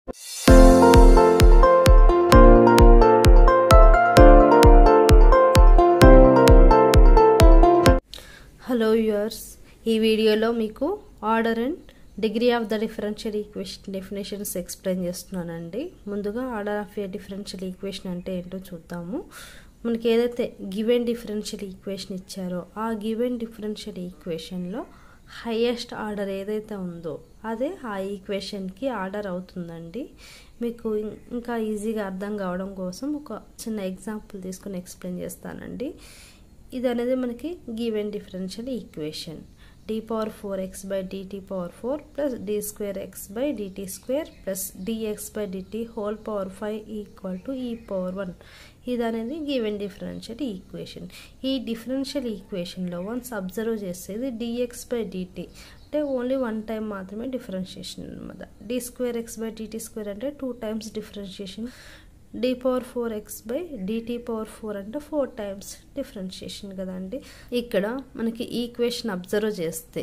hello యూయర్స్ ఈ వీడియోలో మీకు order and degree of the differential equation definitions explain చేస్తున్నానండి ముందుగా order of a differential equation అంటే ఏంటో చూద్దాము మనకి ఏదైతే గివెన్ డిఫరెన్షియల్ ఈక్వేషన్ ఇచ్చారో ఆ గివెన్ డిఫరెన్షియల్ ఈక్వేషన్లో హయ్యెస్ట్ ఆర్డర్ ఏదైతే ఉందో అదే ఆ ఈక్వేషన్కి ఆర్డర్ అవుతుందండి మీకు ఇంకా ఈజీగా అర్థం కావడం కోసం ఒక చిన్న ఎగ్జాంపుల్ తీసుకుని ఎక్స్ప్లెయిన్ చేస్తానండి ఇది అనేది మనకి given differential equation d power four x by dt power four plus d square x by dt square plus dx by dt whole power five equal to e power one ఇది అనేది given differential equation ఈ differential ఈక్వేషన్లో once observe చేసేది dx by dt అంటే only one time మాత్రమే differentiation అనమాట d square x by dt square అంటే two times differentiation d power four x by dt power four అంటే ఫోర్ టైమ్స్ డిఫరెన్షియేషన్ కదండి ఇక్కడ మనకి ఈక్వేషన్ అబ్జర్వ్ చేస్తే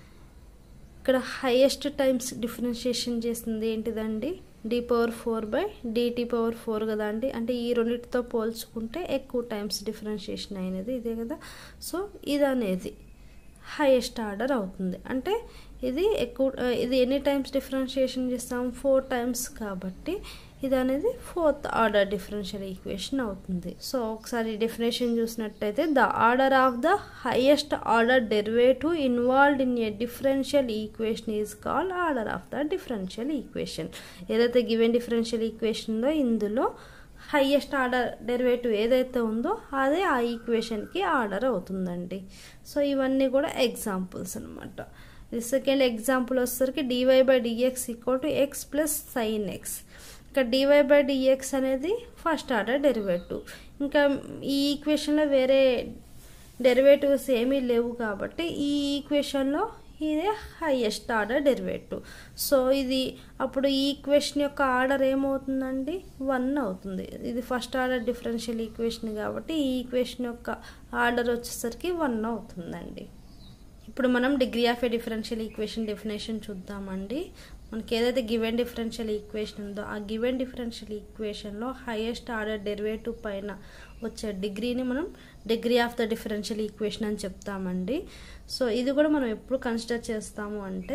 ఇక్కడ హైయెస్ట్ టైమ్స్ డిఫరెన్షియేషన్ చేసింది ఏంటిదండి d power four by dt power four కదా అండి అంటే ఈ రెండింటితో పోల్చుకుంటే ఎక్కువ టైమ్స్ డిఫరెన్షియేషన్ అయినది ఇదే కదా సో ఇది అనేది హైయెస్ట్ ఆర్డర్ అవుతుంది అంటే ఇది ఎక్కువ ఇది ఎన్ని టైమ్స్ డిఫరెన్షియేషన్ చేస్తాం ఫోర్ టైమ్స్ కాబట్టి ఇది అనేది ఫోర్త్ ఆర్డర్ డిఫరెన్షియల్ ఈక్వేషన్ అవుతుంది సో ఒకసారి డెఫినేషన్ చూసినట్టయితే the order of the highest order derivative involved in a differential equation is called order of the differential equation ఏదైతే గివెన్ డిఫరెన్షియల్ ఈక్వేషన్లో ఇందులో హయ్యెస్ట్ ఆర్డర్ డెరివేటివ్ ఏదైతే ఉందో అదే ఆ ఈక్వేషన్కి ఆర్డర్ అవుతుందండి సో ఇవన్నీ కూడా ఎగ్జాంపుల్స్ అనమాట ఇది సెకండ్ ఎగ్జాంపుల్ వచ్చేసరికి dy by dx equal to x plus sine x ఇక్కడ డివై బై డిఎక్స్ అనేది ఫస్ట్ ఆర్డర్ డెరివేటివ్ ఇంకా ఈ ఈక్వేషన్లో వేరే డెరివేటివ్స్ ఏమీ లేవు కాబట్టి ఈ ఈక్వేషన్లో ఇదే హైయెస్ట్ ఆర్డర్ డెరివేటివ్ సో ఇది అప్పుడు ఈ ఈక్వేషన్ యొక్క ఆర్డర్ ఏమవుతుందండి వన్ అవుతుంది ఇది ఫస్ట్ ఆర్డర్ డిఫరెన్షియల్ ఈక్వేషన్ కాబట్టి ఈ ఈక్వేషన్ యొక్క ఆర్డర్ వచ్చేసరికి వన్ అవుతుందండి ఇప్పుడు మనం degree of a differential equation definition చూద్దామండి మనకి ఏదైతే గివెన్ డిఫరెన్షియల్ ఈక్వేషన్ ఉందో ఆ గివెన్ డిఫరెన్షియల్ ఈక్వేషన్లో హైయెస్ట్ ఆర్డర్ డెరివేటివ్ పైన వచ్చే డిగ్రీని మనం degree of the differential equation అని చెప్తామండి సో ఇది కూడా మనం ఎప్పుడు కన్సిడర్ చేస్తాము అంటే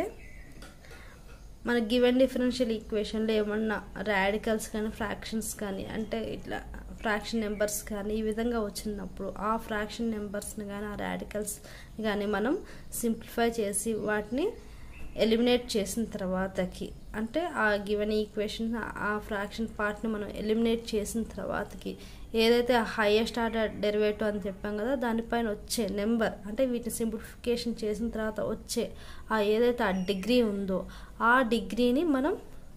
మన గివెన్ డిఫరెన్షియల్ ఈక్వేషన్లో ఏమన్నా రాడికల్స్ కానీ ఫ్రాక్షన్స్ కానీ అంటే ఇట్లా ఫ్రాక్షన్ నెంబర్స్ కానీ ఈ విధంగా వచ్చినప్పుడు ఆ ఫ్రాక్షన్ నెంబర్స్ని కానీ ఆ రాడికల్స్ కానీ మనం సింప్లిఫై చేసి వాటిని ఎలిమినేట్ చేసిన తర్వాతకి అంటే ఆ గివెన్ ఈక్వేషన్ ఆ ఫ్రాక్షన్ పార్ట్ని మనం ఎలిమినేట్ చేసిన తర్వాతకి ఏదైతే హైయెస్ట్ ఆర్డర్ డెరివేటివ్ అని చెప్పాం కదా దానిపైన వచ్చే నెంబర్ అంటే వీటిని సింప్లిఫికేషన్ చేసిన తర్వాత వచ్చే ఆ ఏదైతే ఆ డిగ్రీ ఉందో ఆ డిగ్రీని మనం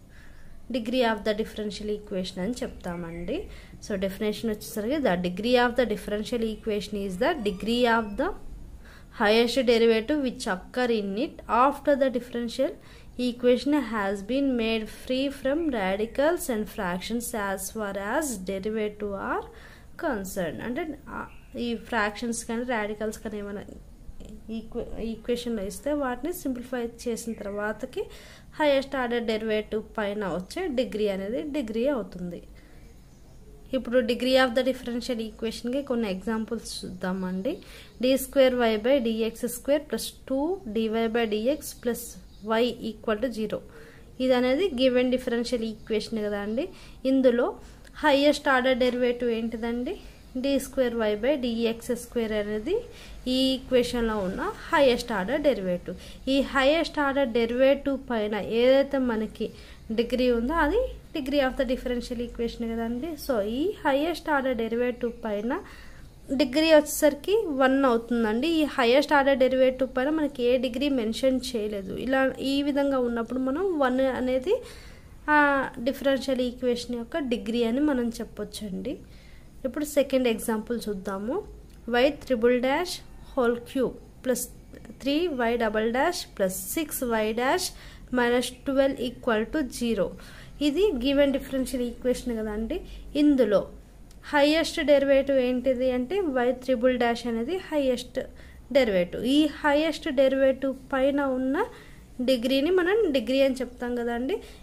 degree of the differential equation అని చెప్తామండి సో డెఫినేషన్ వచ్చేసరికి the degree of the differential equation is the degree of the highest derivative which occur in it after the differential equation has been made free from radicals and fractions as far as derivative are concerned అంటే ఈ fractions కానీ radicals కానీ ఏమైనా ఈక్వే ఈక్వేషన్లో ఇస్తే వాటిని simplify చేసిన తర్వాతకి highest order derivative పైన వచ్చే డిగ్రీ అనేది డిగ్రీ అవుతుంది ఇప్పుడు డిగ్రీ ఆఫ్ ద డిఫరెన్షియల్ ఈక్వేషన్కి కొన్ని ఎగ్జాంపుల్స్ చూద్దామండి d square y by dx square plus two dy by dx plus y equal to zero ఇది అనేది గివెన్ డిఫరెన్షియల్ ఈక్వేషన్ కదా అండి ఇందులో హైయెస్ట్ ఆర్డర్ డెరివేటివ్ ఏంటిదండి d square y by dx square అనేది ఈ ఈక్వేషన్లో ఉన్న హైయెస్ట్ ఆర్డర్ డెరివేటివ్ ఈ హైయెస్ట్ ఆర్డర్ డెరివేటివ్ పైన ఏదైతే మనకి డిగ్రీ ఉందో అది degree of the differential equation కదండి సో ఈ హైయెస్ట్ ఆర్డర్ డెరివేటివ్ పైన డిగ్రీ వచ్చేసరికి వన్ అవుతుందండి ఈ హైయెస్ట్ ఆర్డర్ డెరివేటివ్ పైన మనకి ఏ డిగ్రీ మెన్షన్ చేయలేదు ఇలా ఈ విధంగా ఉన్నప్పుడు మనం వన్ అనేది ఆ డిఫరెన్షియల్ ఈక్వేషన్ యొక్క డిగ్రీ అని మనం చెప్పొచ్చండి ఇప్పుడు సెకండ్ ఎగ్జాంపుల్ చూద్దాము y triple dash whole cube plus three y double dash plus six y dash minus twelve equal to zero ఇది గివెన్ డిఫరెన్షియల్ ఈక్వేషన్ కదండి ఇందులో హైయెస్ట్ డెరివేటివ్ ఏంటిది అంటే వై త్రిబుల్ డాష్ అనేది హైయెస్ట్ డెరివేటివ్ ఈ highest derivative పైన ఉన్న డిగ్రీని మనం డిగ్రీ అని చెప్తాం కదండి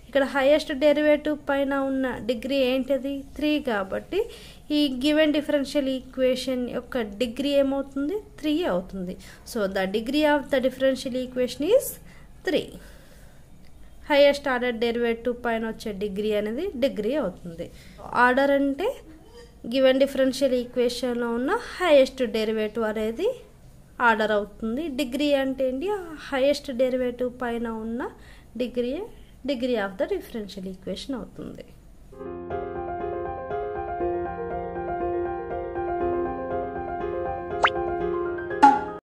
ఇక్కడ హైయెస్ట్ డెరివేటివ్ పైన ఉన్న డిగ్రీ ఏంటిది త్రీ కాబట్టి ఈ గివెన్ డిఫరెన్షియల్ ఈక్వేషన్ యొక్క డిగ్రీ ఏమవుతుంది త్రీ అవుతుంది so the degree of the differential equation is three highest order derivative పైన వచ్చే డిగ్రీ అనేది డిగ్రీ అవుతుంది ఆర్డర్ అంటే గివెన్ డిఫరెన్షియల్ ఈక్వేషన్లో ఉన్న హైయెస్ట్ డెరివేటివ్ అనేది ఆర్డర్ అవుతుంది డిగ్రీ అంటే ఏంటి హైయెస్ట్ డెరివేటివ్ పైన ఉన్న degree degree of the differential equation అవుతుంది